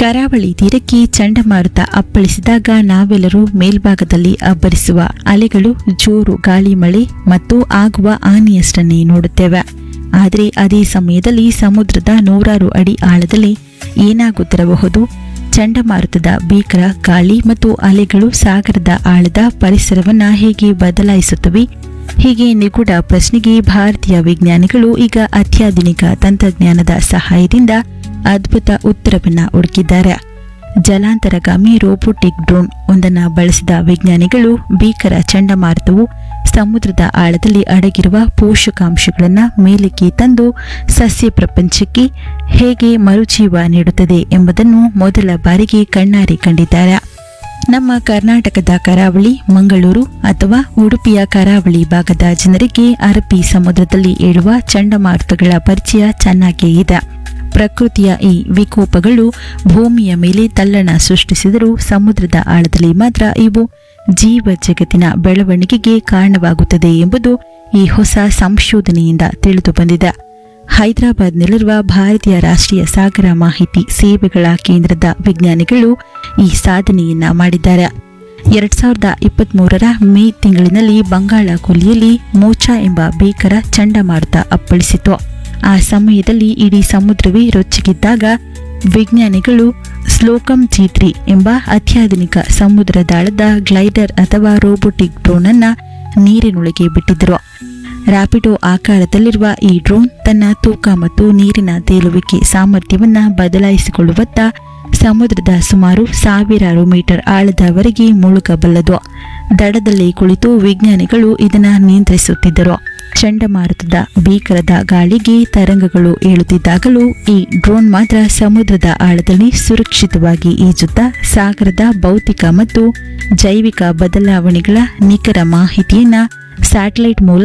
ಕರಾವಳಿ ತೀರಕ್ಕೆ ಚಂಡಮಾರುತ ಅಪ್ಪಳಿಸಿದಾಗ ನಾವೆಲ್ಲರೂ ಮೇಲ್ಭಾಗದಲ್ಲಿ ಅಬ್ಬರಿಸುವ ಅಲೆಗಳು ಜೋರು ಗಾಳಿ ಮಳೆ ಮತ್ತು ಆಗುವ ಹಾನಿಯಷ್ಟನ್ನೇ ನೋಡುತ್ತೇವೆ ಆದರೆ ಅದೇ ಸಮಯದಲ್ಲಿ ಸಮುದ್ರದ ನೂರಾರು ಅಡಿ ಆಳದಲ್ಲಿ ಏನಾಗುತ್ತಿರಬಹುದು ಚಂಡಮಾರುತದ ಭೀಕರ ಗಾಳಿ ಮತ್ತು ಅಲೆಗಳು ಸಾಗರದ ಆಳದ ಪರಿಸರವನ್ನ ಹೇಗೆ ಬದಲಾಯಿಸುತ್ತವೆ ಹೀಗೆ ನಿಗೂಢ ಪ್ರಶ್ನೆಗೆ ಭಾರತೀಯ ವಿಜ್ಞಾನಿಗಳು ಈಗ ಅತ್ಯಾಧುನಿಕ ತಂತ್ರಜ್ಞಾನದ ಸಹಾಯದಿಂದ ಅದ್ಭುತ ಉತ್ತರವನ್ನ ಹುಡುಕಿದ್ದಾರೆ ಜಲಾಂತರಗಾಮಿ ರೋಬೋಟಿಕ್ ಡ್ರೋನ್ ಒಂದನ್ನು ಬಳಸಿದ ವಿಜ್ಞಾನಿಗಳು ಭೀಕರ ಚಂಡಮಾರುತವು ಸಮುದ್ರದ ಆಳದಲ್ಲಿ ಅಡಗಿರುವ ಪೋಷಕಾಂಶಗಳನ್ನು ಮೇಲಕ್ಕೆ ತಂದು ಸಸ್ಯ ಪ್ರಪಂಚಕ್ಕೆ ಹೇಗೆ ಮರುಜೀವ ನೀಡುತ್ತದೆ ಎಂಬುದನ್ನು ಮೊದಲ ಬಾರಿಗೆ ಕಣ್ಣಾರೆ ಕಂಡಿದ್ದಾರೆ ನಮ್ಮ ಕರ್ನಾಟಕದ ಕರಾವಳಿ ಮಂಗಳೂರು ಅಥವಾ ಉಡುಪಿಯ ಕರಾವಳಿ ಭಾಗದ ಜನರಿಗೆ ಅರಬ್ಬಿ ಸಮುದ್ರದಲ್ಲಿ ಏಳುವ ಚಂಡಮಾರುತಗಳ ಪರಿಚಯ ಚೆನ್ನಾಗೇ ಇದೆ ಪ್ರಕೃತಿಯ ಈ ವಿಕೋಪಗಳು ಭೂಮಿಯ ಮೇಲೆ ತಲ್ಲಣ ಸೃಷ್ಟಿಸಿದರೂ ಸಮುದ್ರದ ಆಳದಲ್ಲಿ ಮಾತ್ರ ಇವು ಜೀವ ಜಗತ್ತಿನ ಬೆಳವಣಿಗೆಗೆ ಕಾರಣವಾಗುತ್ತದೆ ಎಂಬುದು ಈ ಹೊಸ ಸಂಶೋಧನೆಯಿಂದ ತಿಳಿದು ಬಂದಿದೆ ಹೈದರಾಬಾದ್ನಲ್ಲಿರುವ ಭಾರತೀಯ ರಾಷ್ಟ್ರೀಯ ಸಾಗರ ಮಾಹಿತಿ ಸೇವೆಗಳ ಕೇಂದ್ರದ ವಿಜ್ಞಾನಿಗಳು ಈ ಸಾಧನೆಯನ್ನ ಮಾಡಿದ್ದಾರೆ ಎರಡ್ ಸಾವಿರದ ಇಪ್ಪತ್ತ್ ಮೂರರ ಮೇ ತಿಂಗಳಿನಲ್ಲಿ ಬಂಗಾಳ ಕೊಲ್ಲಿಯಲ್ಲಿ ಮೋಚಾ ಎಂಬ ಭೀಕರ ಚಂಡಮಾರುತ ಅಪ್ಪಳಿಸಿತು ಆ ಸಮಯದಲ್ಲಿ ಇಡೀ ಸಮುದ್ರವೇ ರೊಚ್ಚಿಗಿದ್ದಾಗ ವಿಜ್ಞಾನಿಗಳು ಸ್ಲೋಕಮ್ ಜಿ ಎಂಬ ಅತ್ಯಾಧುನಿಕ ಸಮುದ್ರದಾಳದ ಗ್ಲೈಡರ್ ಅಥವಾ ರೋಬೋಟಿಕ್ ಡ್ರೋನ್ ಅನ್ನ ನೀರಿನೊಳಗೆ ಬಿಟ್ಟಿದ್ದರು ರ್ಯಾಪಿಡೋ ಆಕಾರದಲ್ಲಿರುವ ಈ ಡ್ರೋನ್ ತನ್ನ ತೂಕ ಮತ್ತು ನೀರಿನ ತೇಲುವಿಕೆ ಸಾಮರ್ಥ್ಯವನ್ನ ಬದಲಾಯಿಸಿಕೊಳ್ಳುವತ್ತ ಸಮುದ್ರದ ಸುಮಾರು ಸಾವಿರಾರು ಮೀಟರ್ ಆಳದವರೆಗೆ ಮುಳುಗಬಲ್ಲದು ದಡದಲ್ಲಿ ಕುಳಿತು ವಿಜ್ಞಾನಿಗಳು ಇದನ್ನ ನಿಯಂತ್ರಿಸುತ್ತಿದ್ದರು ಚಂಡಮಾರುತದ ಭೀಕರದ ಗಾಳಿಗೆ ತರಂಗಗಳು ಏಳುತ್ತಿದ್ದಾಗಲೂ ಈ ಡ್ರೋನ್ ಮಾತ್ರ ಸಮುದ್ರದ ಆಳದಲ್ಲಿ ಸುರಕ್ಷಿತವಾಗಿ ಈಜುತ್ತಾ ಸಾಗರದ ಭೌತಿಕ ಮತ್ತು ಜೈವಿಕ ಬದಲಾವಣೆಗಳ ನಿಖರ ಮಾಹಿತಿಯನ್ನ ಸ್ಯಾಟಲೈಟ್ ಮೂಲಕ